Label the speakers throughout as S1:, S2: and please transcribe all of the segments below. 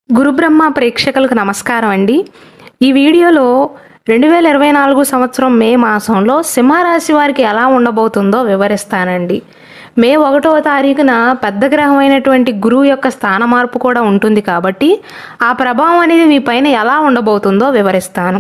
S1: గురుబ్రహ్మ ప్రేక్షకులకు నమస్కారం అండి ఈ వీడియోలో రెండు వేల ఇరవై నాలుగు సంవత్సరం మే మాసంలో సింహరాశి వారికి ఎలా ఉండబోతుందో వివరిస్తానండి మే ఒకటవ తారీఖున పెద్ద గ్రహమైనటువంటి గురువు యొక్క స్థాన మార్పు కూడా ఉంటుంది కాబట్టి ఆ ప్రభావం అనేది మీ పైన ఎలా ఉండబోతుందో వివరిస్తాను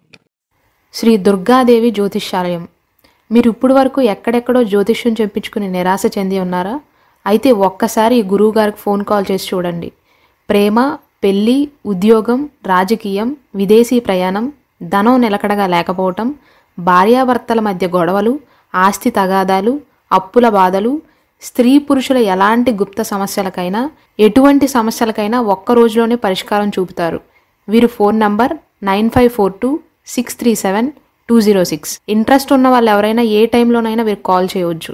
S1: శ్రీ దుర్గాదేవి జ్యోతిష్యాలయం మీరు ఇప్పుడు వరకు ఎక్కడెక్కడో జ్యోతిష్యం చెప్పించుకుని నిరాశ చెంది ఉన్నారా అయితే ఒక్కసారి ఈ గురువు గారికి ఫోన్ కాల్ చేసి చూడండి ప్రేమ పెళ్ళి ఉద్యోగం రాజకీయం విదేశీ ప్రయాణం ధనం నిలకడగా లేకపోవటం భార్యాభర్తల మధ్య గొడవలు ఆస్తి తగాదాలు అప్పుల బాధలు స్త్రీ పురుషుల ఎలాంటి గుప్త సమస్యలకైనా ఎటువంటి సమస్యలకైనా ఒక్క రోజులోనే పరిష్కారం చూపుతారు వీరు phone number nine five four two six three seven two zero six interest ఉన్న వాళ్ళు ఎవరైనా ఏ టైంలోనైనా వీరు కాల్ చేయవచ్చు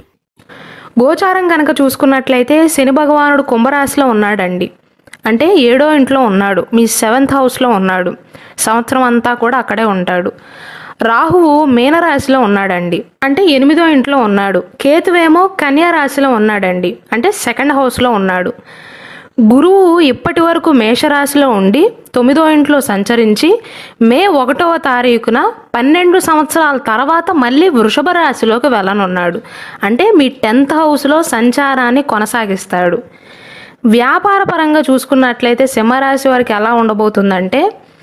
S1: గోచారం కనుక చూసుకున్నట్లయితే శని భగవానుడు కుంభరాశిలో ఉన్నాడండి అంటే ఏడో ఇంట్లో ఉన్నాడు మీ సెవెంత్ హౌస్లో ఉన్నాడు సంవత్సరం అంతా కూడా అక్కడే ఉంటాడు రాహువు మీనరాశిలో ఉన్నాడండి అంటే ఎనిమిదో ఇంట్లో ఉన్నాడు కేతువేమో కన్యా రాశిలో ఉన్నాడండి అంటే సెకండ్ హౌస్లో ఉన్నాడు గురువు ఇప్పటి వరకు మేషరాశిలో ఉండి తొమ్మిదో ఇంట్లో సంచరించి మే ఒకటవ తారీఖున పన్నెండు సంవత్సరాల తర్వాత మళ్ళీ వృషభ రాశిలోకి వెళ్ళనున్నాడు అంటే మీ టెన్త్ హౌస్లో సంచారాన్ని కొనసాగిస్తాడు వ్యాపార పరంగా చూసుకున్నట్లయితే సింహరాశి వారికి ఎలా ఉండబోతుందంటే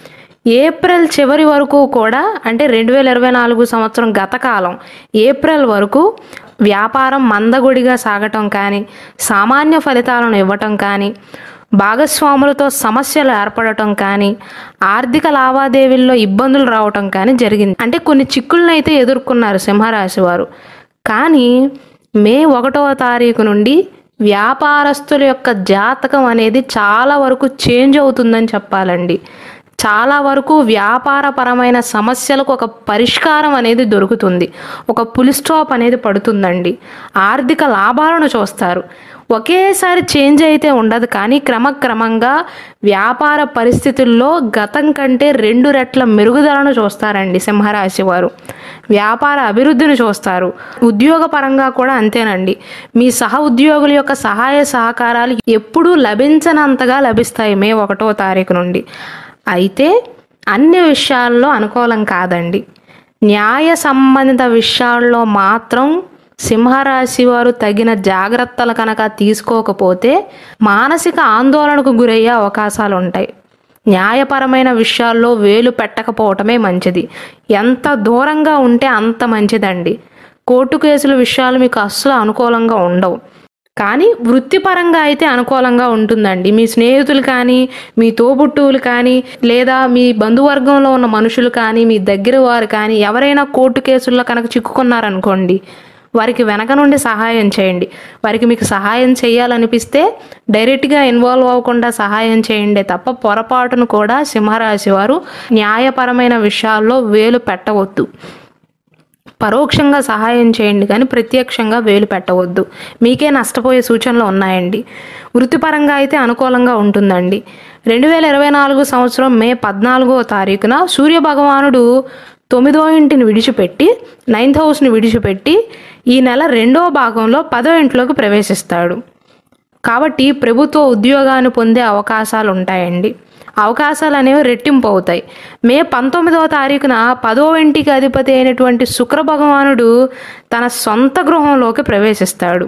S1: ఏప్రిల్ చివరి వరకు కూడా అంటే రెండు వేల ఇరవై నాలుగు సంవత్సరం గతకాలం ఏప్రిల్ వరకు వ్యాపారం మందగుడిగా సాగటం కానీ సామాన్య ఫలితాలను ఇవ్వటం కానీ భాగస్వాములతో సమస్యలు ఏర్పడటం కానీ ఆర్థిక లావాదేవీల్లో ఇబ్బందులు రావటం కానీ జరిగింది అంటే కొన్ని చిక్కులను అయితే ఎదుర్కొన్నారు సింహరాశి వారు కానీ మే ఒకటవ తారీఖు నుండి వ్యాపారస్తుల యొక్క జాతకం అనేది చాలా వరకు చేంజ్ అవుతుందని చెప్పాలండి చాలా వరకు వ్యాపారపరమైన సమస్యలకు ఒక పరిష్కారం అనేది దొరుకుతుంది ఒక పులి స్టాప్ అనేది పడుతుందండి ఆర్థిక లాభాలను చూస్తారు ఒకేసారి చేంజ్ అయితే ఉండదు కానీ క్రమక్రమంగా వ్యాపార పరిస్థితుల్లో గతం కంటే రెండు రెట్ల మెరుగుదలను చూస్తారండి సింహరాశి వారు వ్యాపార అభివృద్ధిని చూస్తారు ఉద్యోగ పరంగా కూడా అంతేనండి మీ సహ ఉద్యోగుల యొక్క సహాయ సహకారాలు ఎప్పుడూ లభించనంతగా లభిస్తాయి మే ఒకటో తారీఖు నుండి అయితే అన్ని విషయాల్లో అనుకూలం కాదండి న్యాయ సంబంధిత విషయాల్లో మాత్రం సింహరాశి వారు తగిన జాగ్రత్తలు కనుక తీసుకోకపోతే మానసిక ఆందోళనకు గురయ్యే అవకాశాలు ఉంటాయి న్యాయపరమైన విషయాల్లో వేలు పెట్టకపోవటమే మంచిది ఎంత దూరంగా ఉంటే అంత మంచిదండి కోర్టు కేసుల విషయాలు మీకు అస్సలు అనుకూలంగా ఉండవు కానీ వృత్తిపరంగా అయితే అనుకూలంగా ఉంటుందండి మీ స్నేహితులు కానీ మీ తోబుట్టువులు కానీ లేదా మీ బంధువర్గంలో ఉన్న మనుషులు కానీ మీ దగ్గర వారు కానీ ఎవరైనా కోర్టు కేసుల్లో కనుక చిక్కుకున్నారనుకోండి వారికి వెనక నుండి సహాయం చేయండి వారికి మీకు సహాయం చేయాలనిపిస్తే డైరెక్ట్గా ఇన్వాల్వ్ అవ్వకుండా సహాయం చేయండి తప్ప పొరపాటును కూడా సింహరాశి వారు న్యాయపరమైన విషయాల్లో వేలు పెట్టవద్దు పరోక్షంగా సహాయం చేయండి కానీ ప్రత్యక్షంగా వేలు పెట్టవద్దు మీకే నష్టపోయే సూచనలు ఉన్నాయండి వృత్తిపరంగా అయితే అనుకూలంగా ఉంటుందండి రెండు వేల ఇరవై నాలుగు సంవత్సరం మే పద్నాలుగో తారీఖున సూర్య భగవానుడు తొమ్మిదో ఇంటిని విడిచిపెట్టి నైన్త్ హౌస్ని విడిచిపెట్టి ఈ నెల రెండో భాగంలో పదో ఇంట్లోకి ప్రవేశిస్తాడు కాబట్టి ప్రభుత్వ ఉద్యోగాన్ని పొందే అవకాశాలు ఉంటాయండి అవకాశాలు అనేవి రెట్టింపు అవుతాయి మే పంతొమ్మిదవ తారీఖున పదో ఇంటికి అధిపతి అయినటువంటి శుక్ర భగవానుడు తన సొంత గృహంలోకి ప్రవేశిస్తాడు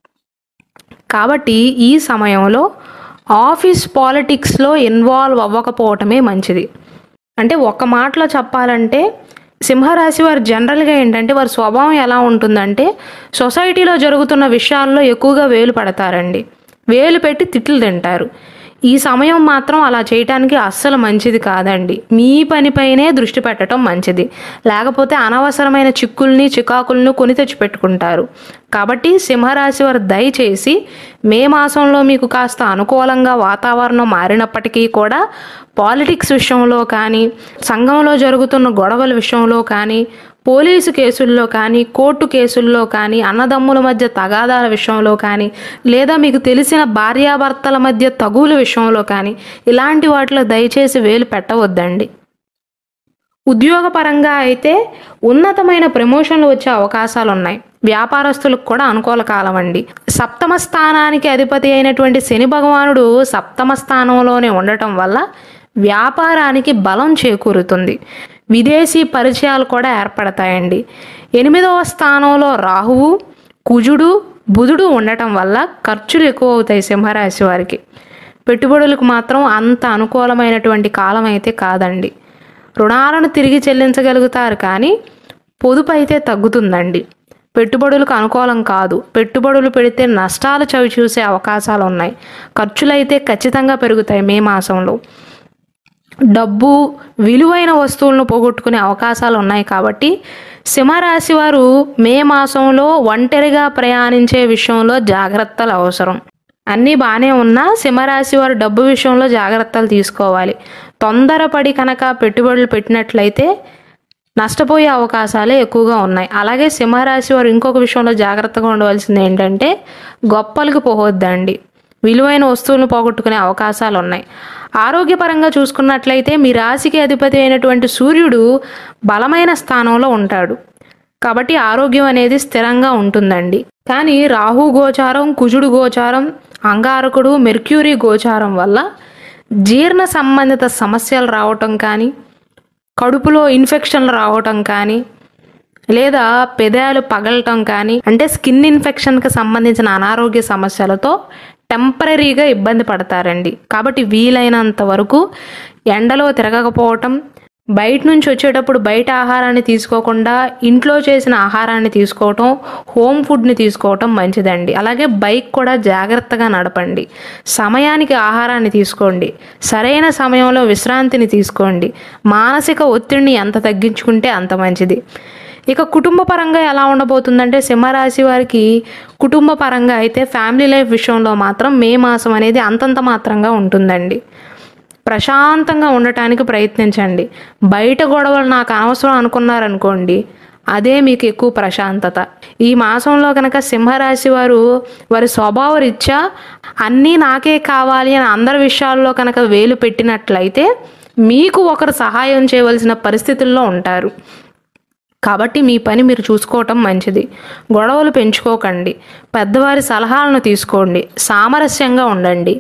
S1: కాబట్టి ఈ సమయంలో ఆఫీస్ పాలిటిక్స్లో ఇన్వాల్వ్ అవ్వకపోవటమే మంచిది అంటే ఒక మాటలో చెప్పాలంటే సింహరాశి వారు జనరల్గా ఏంటంటే వారి స్వభావం ఎలా ఉంటుందంటే సొసైటీలో జరుగుతున్న విషయాల్లో ఎక్కువగా వేలు పడతారండి వేలు పెట్టి తిట్లు తింటారు ఈ సమయం మాత్రం అలా చేయటానికి అస్సలు మంచిది కాదండి మీ పనిపైనే దృష్టి పెట్టడం మంచిది లేకపోతే అనవసరమైన చిక్కుల్ని చికాకుల్ని కొని తెచ్చి పెట్టుకుంటారు కాబట్టి సింహరాశి వారు దయచేసి మే మాసంలో మీకు కాస్త అనుకూలంగా వాతావరణం మారినప్పటికీ కూడా పాలిటిక్స్ విషయంలో కానీ సంఘంలో జరుగుతున్న గొడవల విషయంలో కానీ పోలీసు కేసుల్లో కానీ కోర్టు కేసుల్లో కానీ అన్నదమ్ముల మధ్య తగాదాల విషయంలో కానీ లేదా మీకు తెలిసిన భార్యాభర్తల మధ్య తగుల విషయంలో కానీ ఇలాంటి వాటిలో దయచేసి వేలు పెట్టవద్దండి ఉద్యోగపరంగా అయితే ఉన్నతమైన ప్రమోషన్లు వచ్చే అవకాశాలు ఉన్నాయి వ్యాపారస్తులకు కూడా అనుకూల కాలం అండి సప్తమ స్థానానికి అధిపతి అయినటువంటి శని భగవానుడు సప్తమ స్థానంలోనే ఉండటం వల్ల వ్యాపారానికి బలం చేకూరుతుంది విదేశీ పరిచయాలు కూడా ఏర్పడతాయండి ఎనిమిదవ స్థానంలో రాహువు కుజుడు బుధుడు ఉండటం వల్ల ఖర్చులు ఎక్కువ అవుతాయి సింహరాశి వారికి పెట్టుబడులకు మాత్రం అంత అనుకూలమైనటువంటి కాలం అయితే కాదండి రుణాలను తిరిగి చెల్లించగలుగుతారు కానీ పొదుపు అయితే తగ్గుతుందండి పెట్టుబడులకు అనుకూలం కాదు పెట్టుబడులు పెడితే నష్టాలు చవి చూసే అవకాశాలు ఉన్నాయి ఖర్చులు అయితే ఖచ్చితంగా పెరుగుతాయి మే మాసంలో డబ్బు విలువైన వస్తువులను పోగొట్టుకునే అవకాశాలు ఉన్నాయి కాబట్టి సింహరాశి వారు మే మాసంలో ఒంటరిగా ప్రయాణించే విషయంలో జాగ్రత్తలు అవసరం అన్నీ బాగానే ఉన్నా సింహరాశి వారు డబ్బు విషయంలో జాగ్రత్తలు తీసుకోవాలి తొందరపడి కనుక పెట్టుబడులు పెట్టినట్లయితే నష్టపోయే అవకాశాలే ఎక్కువగా ఉన్నాయి అలాగే సింహరాశి వారు ఇంకొక విషయంలో జాగ్రత్తగా ఉండవలసింది ఏంటంటే గొప్పలకు పోవద్దండి విలువైన వస్తువులను పోగొట్టుకునే అవకాశాలు ఉన్నాయి ఆరోగ్యపరంగా చూసుకున్నట్లయితే మీ రాశికి అధిపతి అయినటువంటి సూర్యుడు బలమైన స్థానంలో ఉంటాడు కాబట్టి ఆరోగ్యం అనేది స్థిరంగా ఉంటుందండి కానీ రాహు గోచారం కుజుడు గోచారం అంగారకుడు మెర్క్యూరీ గోచారం వల్ల జీర్ణ సంబంధిత సమస్యలు రావటం కానీ కడుపులో ఇన్ఫెక్షన్లు రావటం కానీ లేదా పెదాలు పగలటం కానీ అంటే స్కిన్ ఇన్ఫెక్షన్కి సంబంధించిన అనారోగ్య సమస్యలతో టెంపరీగా ఇబ్బంది పడతారండి కాబట్టి వీలైనంత వరకు ఎండలో తిరగకపోవటం బయట నుంచి వచ్చేటప్పుడు బయట ఆహారాన్ని తీసుకోకుండా ఇంట్లో చేసిన ఆహారాన్ని తీసుకోవటం హోమ్ ఫుడ్ని తీసుకోవటం మంచిదండి అలాగే బైక్ కూడా జాగ్రత్తగా నడపండి సమయానికి ఆహారాన్ని తీసుకోండి సరైన సమయంలో విశ్రాంతిని తీసుకోండి మానసిక ఒత్తిడిని ఎంత తగ్గించుకుంటే అంత మంచిది ఇక కుటుంబ పరంగా ఎలా ఉండబోతుందంటే సింహరాశి వారికి కుటుంబ పరంగా అయితే ఫ్యామిలీ లైఫ్ విషయంలో మాత్రం మే మాసం అనేది అంతంత మాత్రంగా ఉంటుందండి ప్రశాంతంగా ఉండటానికి ప్రయత్నించండి బయట గొడవలు నాకు అనవసరం అనుకున్నారనుకోండి అదే మీకు ఎక్కువ ప్రశాంతత ఈ మాసంలో కనుక సింహరాశి వారు వారి స్వభావ రీత్యా అన్నీ నాకే కావాలి అని అందరి విషయాల్లో కనుక వేలు పెట్టినట్లయితే మీకు ఒకరు సహాయం చేయవలసిన పరిస్థితుల్లో ఉంటారు కాబట్టి మీ పని మీరు చూసుకోవటం మంచిది గొడవలు పెంచుకోకండి పెద్దవారి సలహాలను తీసుకోండి సామరస్యంగా ఉండండి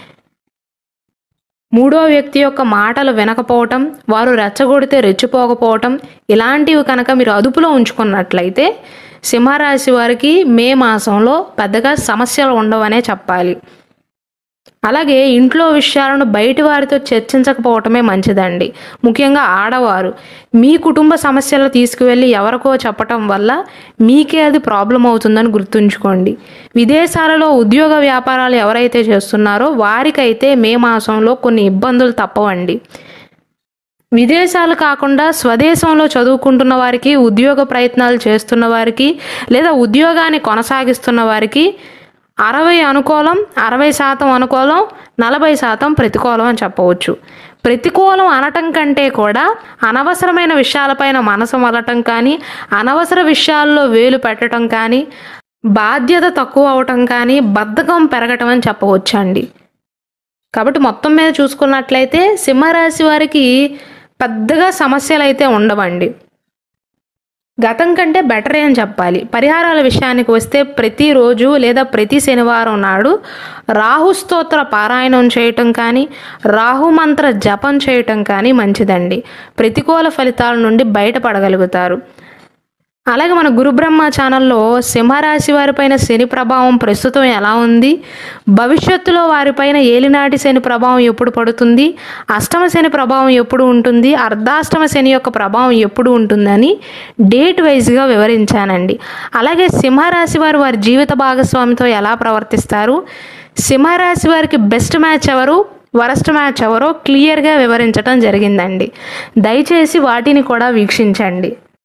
S1: మూడో వ్యక్తి యొక్క మాటలు వినకపోవటం వారు రెచ్చగొడితే రెచ్చిపోకపోవటం ఇలాంటివి కనుక మీరు అదుపులో ఉంచుకున్నట్లయితే సింహరాశి వారికి మే మాసంలో పెద్దగా సమస్యలు ఉండవనే చెప్పాలి అలాగే ఇంట్లో విషయాలను బయటి వారితో చర్చించకపోవటమే మంచిదండి ముఖ్యంగా ఆడవారు మీ కుటుంబ సమస్యలు తీసుకువెళ్ళి ఎవరికో చెప్పటం వల్ల మీకే అది ప్రాబ్లం అవుతుందని గుర్తుంచుకోండి విదేశాలలో ఉద్యోగ వ్యాపారాలు ఎవరైతే చేస్తున్నారో వారికైతే మే మాసంలో కొన్ని ఇబ్బందులు తప్పవండి విదేశాలు కాకుండా స్వదేశంలో చదువుకుంటున్న వారికి ఉద్యోగ ప్రయత్నాలు చేస్తున్న వారికి లేదా ఉద్యోగాన్ని కొనసాగిస్తున్న వారికి అరవై అనుకూలం అరవై శాతం అనుకూలం నలభై శాతం ప్రతికూలం అని చెప్పవచ్చు ప్రతికూలం అనటం కంటే కూడా అనవసరమైన విషయాలపైన మనసు మలటం కానీ అనవసర విషయాల్లో వేలు పెట్టడం కానీ బాధ్యత తక్కువ అవటం కానీ బద్ధకం పెరగటం అని చెప్పవచ్చండి కాబట్టి మొత్తం మీద చూసుకున్నట్లయితే సింహరాశి వారికి పెద్దగా సమస్యలు అయితే ఉండవండి గతం కంటే బెటరే అని చెప్పాలి పరిహారాల విషయానికి వస్తే ప్రతిరోజు లేదా ప్రతి శనివారం నాడు రాహు స్తోత్ర పారాయణం చేయటం కానీ రాహు మంత్ర జపం చేయటం కానీ మంచిదండి ప్రతికూల ఫలితాల నుండి బయటపడగలుగుతారు అలాగే మన గురుబ్రహ్మ ఛానల్లో సింహరాశి వారిపైన శని ప్రభావం ప్రస్తుతం ఎలా ఉంది భవిష్యత్తులో వారిపైన ఏలినాటి శని ప్రభావం ఎప్పుడు పడుతుంది అష్టమ శని ప్రభావం ఎప్పుడు ఉంటుంది అర్ధాష్టమ శని యొక్క ప్రభావం ఎప్పుడు ఉంటుందని డేట్ వైజ్గా వివరించానండి అలాగే సింహరాశి వారు వారి జీవిత భాగస్వామితో ఎలా ప్రవర్తిస్తారు సింహరాశి వారికి బెస్ట్ మ్యాచ్ ఎవరు వరస్ట్ మ్యాచ్ ఎవరో క్లియర్గా వివరించడం జరిగిందండి దయచేసి వాటిని కూడా వీక్షించండి